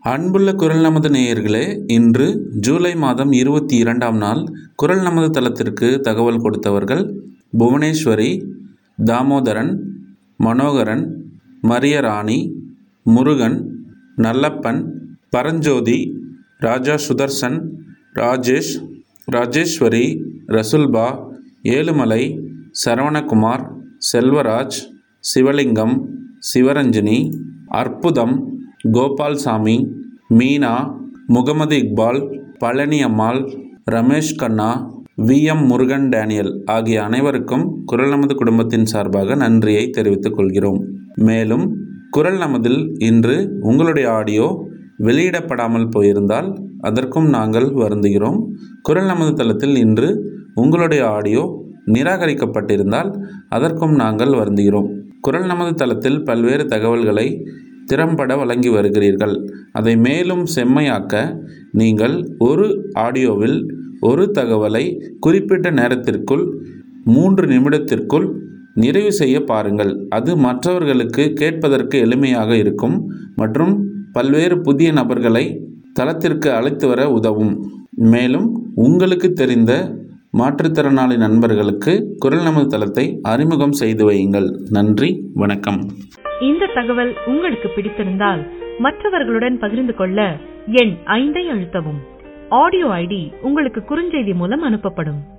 அன்புள்ள குரல் நமது நேயர்களே இன்று ஜூலை மாதம் இருபத்தி இரண்டாம் நாள் குரல் நமது தளத்திற்கு தகவல் கொடுத்தவர்கள் புவனேஸ்வரி தாமோதரன் மனோகரன் மரியராணி முருகன் நல்லப்பன் பரஞ்சோதி ராஜா Sudarshan Rajesh Rajeswari ரசுல்பா Ezhumalai Saravanakumar Selvaraj Sivalingam Sivaranjini Arputham Gopalsamy Meena Mohamed Iqbal Palani Ammal Ramesh Kanna V M Murugan Daniel ஆகிய அனைவருக்கும் குரல் நமது குடும்பத்தின் சார்பாக நன்றியை தெரிவித்துக் கொள்கிறோம் மேலும் குரல் நமதில் இன்று உங்களுடைய ஆடியோ வெளியிடப்படாமல் போயிருந்தால் அதற்கும் நாங்கள் வருந்துகிறோம் குரல் நமது தளத்தில் இன்று உங்களுடைய ஆடியோ நிராகரிக்கப்பட்டிருந்தால் அதற்கும் நாங்கள் வருந்துகிறோம் குரல் நமது தளத்தில் பல்வேறு தகவல்களை திறம்பட வழங்கி வருகிறீர்கள் அதை மேலும் செம்மையாக்க நீங்கள் ஒரு ஆடியோவில் ஒரு தகவலை குறிப்பிட்ட நேரத்திற்குள் மூன்று நிமிடத்திற்குள் நிறைவு செய்ய பாருங்கள் அது மற்றவர்களுக்கு கேட்பதற்கு எளிமையாக இருக்கும் மற்றும் பல்வேறு புதிய நபர்களை தளத்திற்கு அழைத்து வர உதவும் மேலும் உங்களுக்கு தெரிந்த மாற்றுத்திறனாளி நண்பர்களுக்கு குரல் நமது தளத்தை அறிமுகம் செய்து வையுங்கள் நன்றி வணக்கம் இந்த தகவல் உங்களுக்கு பிடித்திருந்தால் மற்றவர்களுடன் பகிர்ந்து கொள்ள எண் ஐந்தை அழுத்தவும் ஆடியோ ஐடி உங்களுக்கு குறுஞ்செய்தி மூலம் அனுப்பப்படும்